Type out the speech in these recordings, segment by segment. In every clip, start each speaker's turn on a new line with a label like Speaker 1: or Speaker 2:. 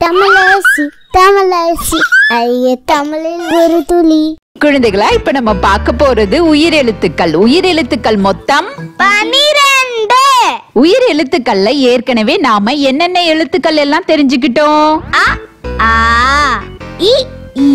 Speaker 1: தமிழரசி தமிழரசி ஐய தமிழில் ஒரு துளி
Speaker 2: குழந்தைகளா இப்ப நம்ம பார்க்க போறது உயிர் எழுத்துக்கள் உயிர் எழுத்துக்கள் மொத்தம்
Speaker 1: பனிரெண்டு
Speaker 2: உயிர் எழுத்துக்கள்ல ஏற்கனவே நாம என்னென்ன எழுத்துக்கள் எல்லாம் தெரிஞ்சுக்கிட்டோம்
Speaker 1: அ ஆ இ ஈ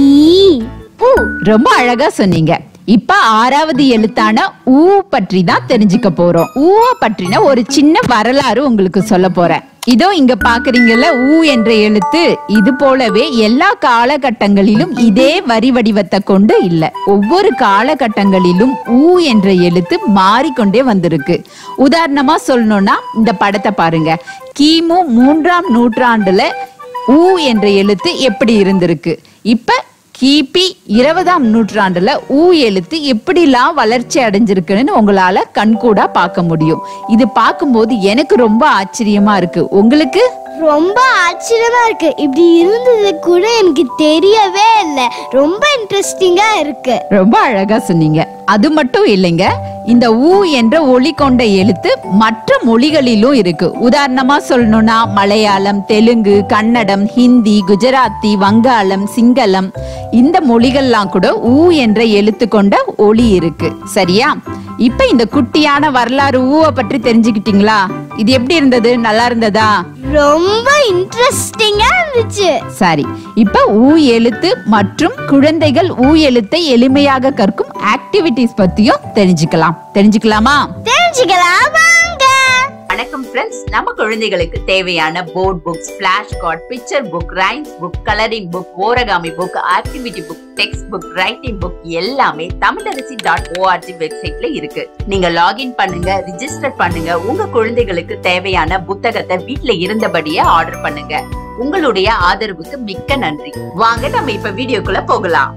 Speaker 1: உ
Speaker 2: ரொம்ப அழகா சொன்னீங்க இப்ப ஆறாவது எழுத்தான ஊ பற்றி தான் தெரிஞ்சுக்க போறோம் ஊவ பற்றின ஒரு சின்ன வரலாறு உங்களுக்கு சொல்ல போறேன் இதோ இங்க பாக்குறீங்கல்ல ஊ என்ற எழுத்து இது போலவே எல்லா காலகட்டங்களிலும் இதே வரி வடிவத்தை கொண்டு இல்ல ஒவ்வொரு காலகட்டங்களிலும் ஊ என்ற எழுத்து மாறிக்கொண்டே வந்திருக்கு உதாரணமா சொல்லணும்னா இந்த படத்தை பாருங்க கிமு மூன்றாம் நூற்றாண்டுல ஊ என்ற எழுத்து எப்படி இருந்திருக்கு இப்ப கிபி இருபதாம் நூற்றாண்டுல ஊ எழுத்து எப்படிலாம் வளர்ச்சி அடைஞ்சிருக்குன்னு உங்களால கண்கூடா பார்க்க முடியும் இது பார்க்கும்போது எனக்கு ரொம்ப ஆச்சரியமா இருக்கு உங்களுக்கு
Speaker 1: ரொம்ப ஆச்சரியமா இருக்கு இப்படி இருந்தது கூட எனக்கு தெரியவே இல்லை ரொம்ப இன்ட்ரெஸ்டிங்கா இருக்கு
Speaker 2: ரொம்ப அழகா சொன்னீங்க அது மட்டும் இல்லைங்க இந்த ஊ என்ற ஒளி கொண்ட எழுத்து மற்ற மொழிகளிலும் இருக்கு உதாரணமா சொல்லணும்னா மலையாளம் தெலுங்கு கன்னடம் ஹிந்தி குஜராத்தி வங்காளம் சிங்களம் இந்த மொழிகள்லாம் கூட ஊ என்ற எழுத்து கொண்ட ஒளி இருக்கு சரியா இப்ப இந்த குட்டியான வரலாறு ஊவை பற்றி தெரிஞ்சுக்கிட்டீங்களா இது எப்படி இருந்தது நல்லா இருந்ததா
Speaker 1: ரொம்ப இன்ட்ரெஸ்டிங்கா இருந்துச்சு
Speaker 2: சரி இப்ப ஊ எழுத்து மற்றும் குழந்தைகள் ஊ எழுத்தை எளிமையாக கற்கும் ஆக்டிவிட்டிஸ் பத்தியும் தெரிஞ்சுக்கலாம் தெரிஞ்சுக்கலாமா
Speaker 1: தெரிஞ்சுக்கலாம் வாங்க
Speaker 2: வணக்கம் ஃப்ரெண்ட்ஸ் நம்ம குழந்தைகளுக்கு தேவையான board books flash card picture book rhymes book colouring book origami book activity book text book writing book எல்லாமே தமிழரசி டாட் ஓஆர்ஜி வெப்சைட்ல இருக்கு நீங்க லாகின் பண்ணுங்க ரிஜிஸ்டர் பண்ணுங்க உங்க குழந்தைகளுக்கு தேவையான புத்தகத்தை வீட்ல இருந்தபடியே ஆர்டர் பண்ணுங்க உங்களுடைய ஆதரவுக்கு மிக்க நன்றி வாங்க நம்ம இப்ப வீடியோக்குள்ள போகலாம்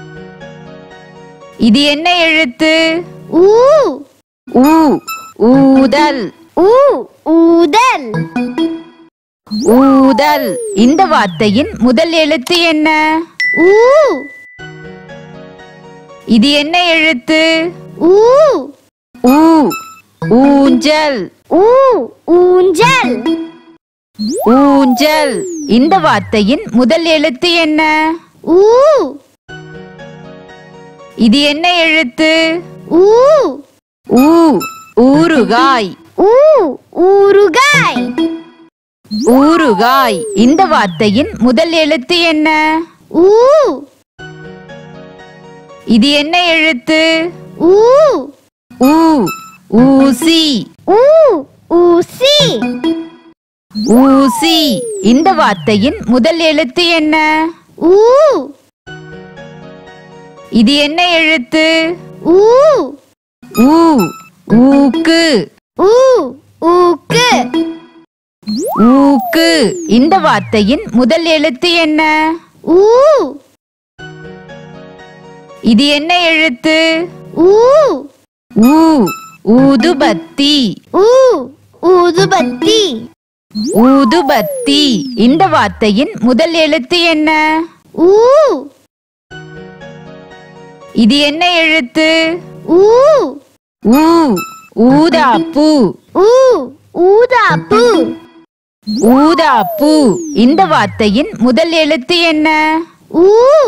Speaker 2: இது என்ன எழுத்து
Speaker 1: ஊ
Speaker 2: ஊ ஊதல்
Speaker 1: ஊ ஊதல்
Speaker 2: ஊதல் இந்த வார்த்தையின் முதல் எழுத்து என்ன
Speaker 1: ஊ
Speaker 2: இது என்ன எழுத்து
Speaker 1: ஊ
Speaker 2: ஊ ஊஞ்சல்
Speaker 1: ஊ ஊஞ்சல்
Speaker 2: ஊஞ்சல் இந்த வார்த்தையின் முதல் எழுத்து என்ன
Speaker 1: ஊ
Speaker 2: இது என்ன எழுத்து
Speaker 1: ஊ
Speaker 2: ஊ ஊறுகாய்
Speaker 1: ஊ ஊறுகாய்
Speaker 2: ஊறுகாய் இந்த வார்த்தையின் முதல் எழுத்து என்ன
Speaker 1: ஊ
Speaker 2: இது என்ன எழுத்து
Speaker 1: ஊ
Speaker 2: ஊ ஊசி
Speaker 1: ஊ ஊசி
Speaker 2: ஊசி இந்த வார்த்தையின் முதல் எழுத்து என்ன
Speaker 1: ஊ
Speaker 2: இது என்ன எழுத்து
Speaker 1: ஊ
Speaker 2: ஊ ஊக்கு
Speaker 1: ஊ ஊக்கு
Speaker 2: ஊக்கு இந்த வார்த்தையின் முதல் எழுத்து என்ன
Speaker 1: ஊ
Speaker 2: இது என்ன எழுத்து
Speaker 1: ஊ
Speaker 2: ஊ ஊதுபத்தி
Speaker 1: ஊ ஊதுபத்தி
Speaker 2: ஊதுபத்தி இந்த வார்த்தையின் முதல் எழுத்து என்ன
Speaker 1: ஊ
Speaker 2: இது என்ன எழுத்து
Speaker 1: ஊ
Speaker 2: ஊ ஊதாப்பூ
Speaker 1: ஊ ஊதாப்பு
Speaker 2: ஊதாப்பூ இந்த வார்த்தையின் முதல் எழுத்து என்ன
Speaker 1: ஊ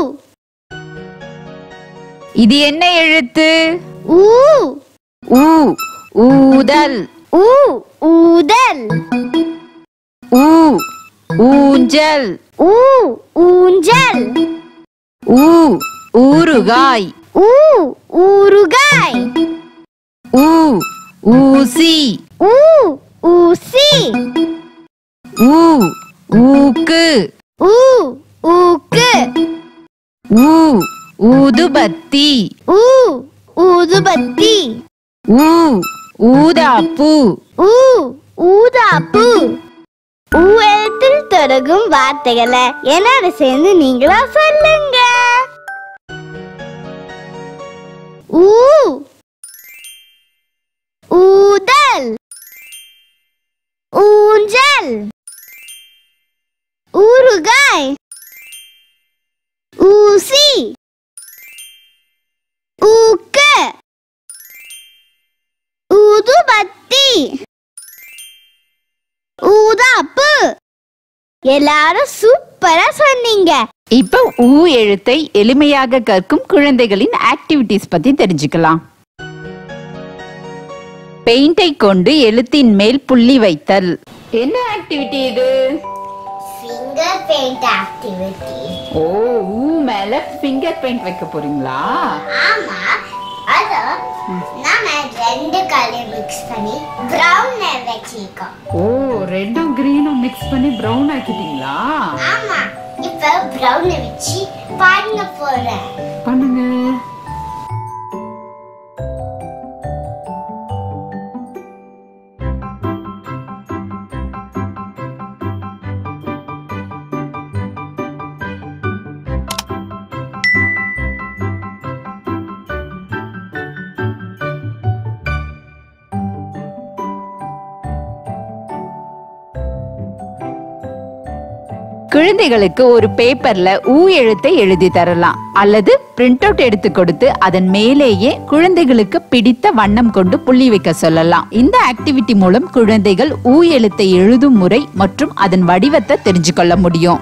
Speaker 2: இது என்ன எழுத்து
Speaker 1: ஊ
Speaker 2: ஊ ஊதல்
Speaker 1: ஊ ஊதல்
Speaker 2: ஊ ஊஞ்சல்
Speaker 1: ஊ ஊஞ்சல்
Speaker 2: ஊ ஊறுகாய்
Speaker 1: ஊ ஊறுகாய்
Speaker 2: ஊ ஊசி
Speaker 1: ஊ ஊசி
Speaker 2: ஊ ஊக்கு
Speaker 1: ஊ ஊக்கு
Speaker 2: ஊ ஊதுபத்தி
Speaker 1: ஊ ஊதுபத்தி
Speaker 2: ஊ ஊதாப்பூ
Speaker 1: ஊ ஊதாப்பு ஊ எழுத்தில் தொடங்கும் வார்த்தைகளை என்னோட சேர்ந்து நீங்களா சொல்லுங்க ஊ ஊதல் ஊஞ்சல் ஊறுகாய் ஊசி ஊக்கு ஊதுபத்தி ஊதாப்பு எல்லாரும் சூப்பரா சொன்னீங்க
Speaker 2: இப்ப ஊ எழுத்தை எளிமையாக கற்கும் குழந்தைகளின் ஆக்டிவிட்டிஸ் பத்தி தெரிஞ்சுக்கலாம் பெயிண்டை கொண்டு எழுத்தின் மேல் புள்ளி வைத்தல் என்ன ஆக்டிவிட்டி இது
Speaker 1: ஃபிங்கர் பெயிண்ட் ஆக்டிவிட்டி
Speaker 2: ஓ ஊ மேல ஃபிங்கர் பெயிண்ட் வைக்க போறீங்களா
Speaker 1: ஆமா அது நாம ரெண்டு கலர் மிக்ஸ் பண்ணி பிரவுன் வச்சிருக்கோம்
Speaker 2: ஓ ரெண்டும் கிரீனும் மிக்ஸ் பண்ணி பிரவுன் ஆக்கிட்டீங்களா
Speaker 1: ஆமா இப்ப பிரவுன் வச்சு பண்ண போறேன்
Speaker 2: பண்ணுங்க குழந்தைகளுக்கு ஒரு பேப்பர்ல ஊ எழுத்தை எழுதி தரலாம் அல்லது பிரிண்ட் அவுட் எடுத்து கொடுத்து அதன் மேலேயே குழந்தைகளுக்கு பிடித்த வண்ணம் கொண்டு புள்ளி வைக்க சொல்லலாம் இந்த ஆக்டிவிட்டி மூலம் குழந்தைகள் ஊ எழுத்தை எழுதும் முறை மற்றும் அதன் வடிவத்தை தெரிஞ்சு கொள்ள முடியும்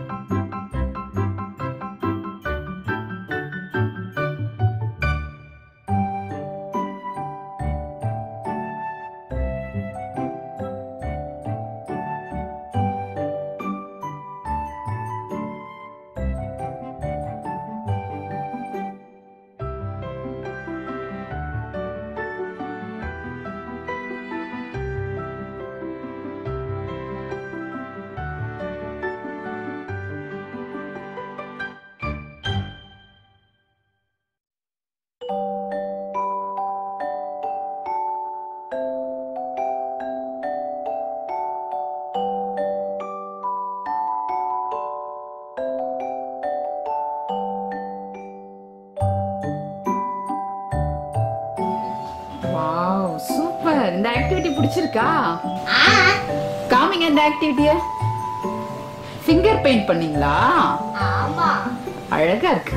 Speaker 2: வாவ் சூப்பர் இந்த ஆக்டிவிட்டி பிடிச்சிருக்கா காமிங்க இந்த ஆக்டிவிட்டிய ஃபிங்கர் பெயிண்ட் பண்ணீங்களா
Speaker 1: ஆமா
Speaker 2: அழகா இருக்கு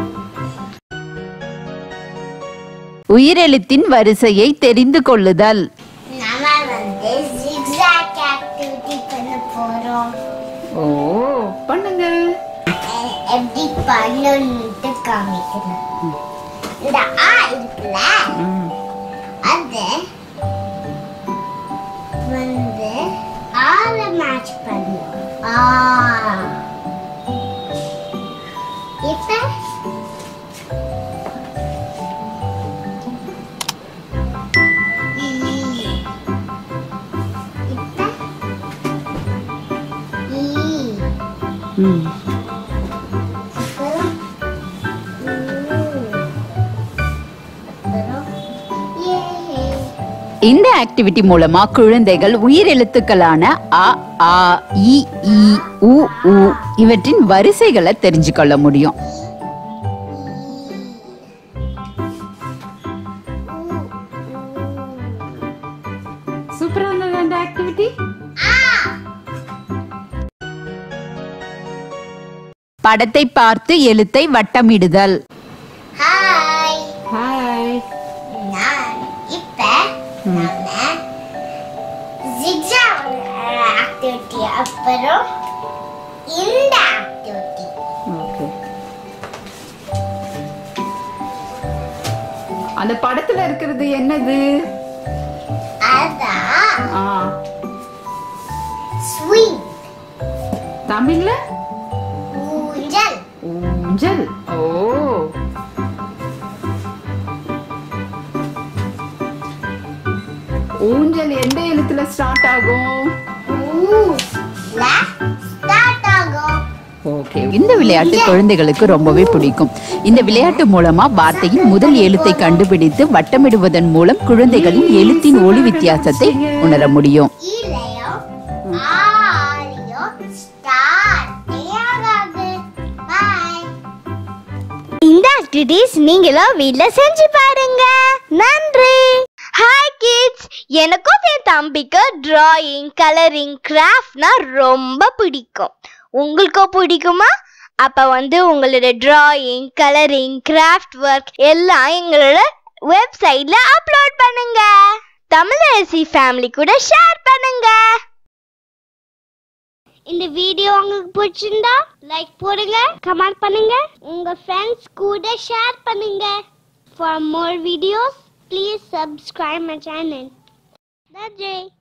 Speaker 2: உயிரெழுத்தின் வரிசையை தெரிந்து கொள்ளுதல்
Speaker 1: நாம வந்து zigzag ஆக்டிவிட்டி பண்ண போறோம்
Speaker 2: ஓ பண்ணுங்க
Speaker 1: எ- எப்படி பண்ணணும்னு காமிக்கிறேன் இந்த ஆ இருக்குல்ல
Speaker 2: ம்.
Speaker 1: அது வந்து ஆல மேட்ச் பண்ணும் ஆ இப்ப ஈ. இப்ப ஈ.
Speaker 2: ம்.
Speaker 1: அப்புறம் ஊ. அப்புறம் ஏ
Speaker 2: இந்த ஆக்டிவிட்டி மூலமா குழந்தைகள் உயிரெழுத்துக்களான அ ஆ இ ஈ உ உ இவற்றின் வரிசைகளை தெரிஞ்சு கொள்ள முடியும் சூப்பரா இருந்தது அந்த ஆக்டிவிட்டி படத்தை பார்த்து எழுத்தை வட்டமிடுதல்
Speaker 1: ஹாய்
Speaker 2: ஹாய்
Speaker 1: நான் இப்ப நாம zigzag ஆக்டிவிட்டி அப்புறம் இந்த ஆக்டிவிட்டி
Speaker 2: ஓகே அந்த படத்துல இருக்கிறது என்னது
Speaker 1: அதான்
Speaker 2: ஆ
Speaker 1: ஸ்விங்
Speaker 2: தமிழ்ல
Speaker 1: ஊஞ்சல்
Speaker 2: ஊஞ்சல் ஓ ஊஞ்சல் எந்த எழுத்துல ஸ்டார்ட் ஆகும்
Speaker 1: ஊல ஸ்டார்ட் ஆகும்
Speaker 2: ஓகே இந்த விளையாட்டு குழந்தைகளுக்கு ரொம்பவே பிடிக்கும் இந்த விளையாட்டு மூலமா வார்த்தையின் முதல் எழுத்தை கண்டுபிடித்து வட்டமிடுவதன் மூலம் குழந்தைகளின் எழுத்தின் ஒளி வித்தியாசத்தை உணர முடியும்
Speaker 1: இல்லையோ ஆலியோ ஸ்டார்ட் ஆகாது பாய் இந்த ஆக்டிவிட்டிஸ் நீங்களும் வீட்ல செஞ்சு பாருங்க நன்றி ஹாய் கிட்ஸ் எனக்கும் என் தம்பிக்கு டிராயிங் கலரிங் கிராஃப்ட்னா ரொம்ப பிடிக்கும் உங்களுக்கும் பிடிக்குமா அப்ப வந்து உங்களோட டிராயிங் கலரிங் கிராஃப்ட் ஒர்க் எல்லாம் எங்களோட வெப்சைட்ல அப்லோட் பண்ணுங்க தமிழரசி ஃபேமிலி கூட ஷேர் பண்ணுங்க இந்த வீடியோ உங்களுக்கு பிடிச்சிருந்தா லைக் போடுங்க கமெண்ட் பண்ணுங்க உங்க ஃப்ரெண்ட்ஸ் கூட ஷேர் பண்ணுங்க for more videos please subscribe my channel நன்றி